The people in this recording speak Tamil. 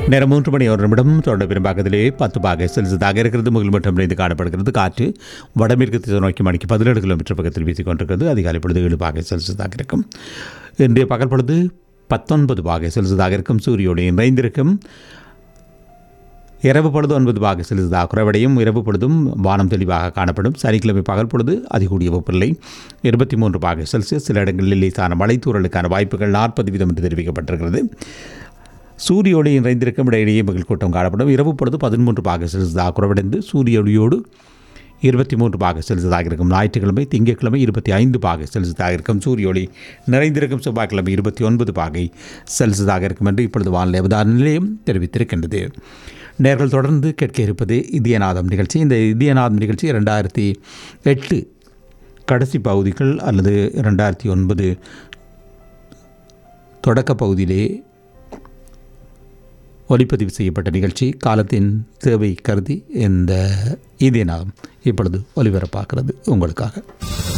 நேரம் மூன்று மணி ஒரு நிமிடம் தொடர்ந்து பெரும்பாக்கத்திலே பத்து பாகை செல்சியஸாக இருக்கிறது முகில் மட்டும் நிறைந்து காணப்படுகிறது காற்று வடமேற்கு திசை நோக்கி மணிக்கு பதினேழு கிலோமீட்டர் பக்கத்தில் வீசிக் கொண்டிருக்கிறது அதிகாலை பொழுது ஏழு பாகை செல்சியஸாக இருக்கும் இன்றைய பகல் பொழுது பத்தொன்பது பாகை செல்சியஸாக இருக்கும் சூரியோடு இணைந்திருக்கும் இரவு பொழுது ஒன்பது பாக செலுத்ததாக குறைவடையும் இரவு பொழுதும் வானம் தெளிவாக காணப்படும் சனிக்கிழமை பகல் பொழுது அதிகூடிய வெப்பநிலை இருபத்தி மூன்று பாக செல்சியஸ் சில இடங்களில் லேசான மழைத்தூறலுக்கான வாய்ப்புகள் நாற்பது வீதம் என்று தெரிவிக்கப்பட்டிருக்கிறது சூரியோடு இணைந்திருக்கும் இடையிலேயே மகிழ் கூட்டம் காணப்படும் இரவு பொழுது பதிமூன்று பாக செல்சியஸாக குறைவடைந்து சூரிய ஒளியோடு இருபத்தி மூன்று பாக செல்சியஸாக இருக்கும் ஞாயிற்றுக்கிழமை திங்கட்கிழமை இருபத்தி ஐந்து பாகை செல்சியஸாக இருக்கும் சூரிய ஒளி நிறைந்திருக்கும் செவ்வாய்க்கிழமை இருபத்தி ஒன்பது பாகை செல்சியஸாக இருக்கும் என்று இப்பொழுது வானிலை அவதார நிலையம் தெரிவித்திருக்கின்றது நேர்கள் தொடர்ந்து கேட்க இருப்பது இதயநாதம் நிகழ்ச்சி இந்த இதயநாதம் நிகழ்ச்சி ரெண்டாயிரத்தி எட்டு கடைசி பகுதிகள் அல்லது ரெண்டாயிரத்தி ஒன்பது தொடக்க பகுதியிலே ஒளிப்பதிவு செய்யப்பட்ட நிகழ்ச்சி காலத்தின் தேவை கருதி இந்த இதயநாதம் இப்பொழுது ஒலிபரப்பாகிறது உங்களுக்காக